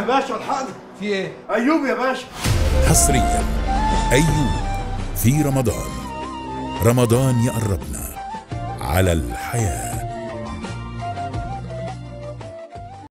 باشا الحقنا في ايه ايوب يا باشا حصريا أيوب في رمضان رمضان يقربنا على الحياه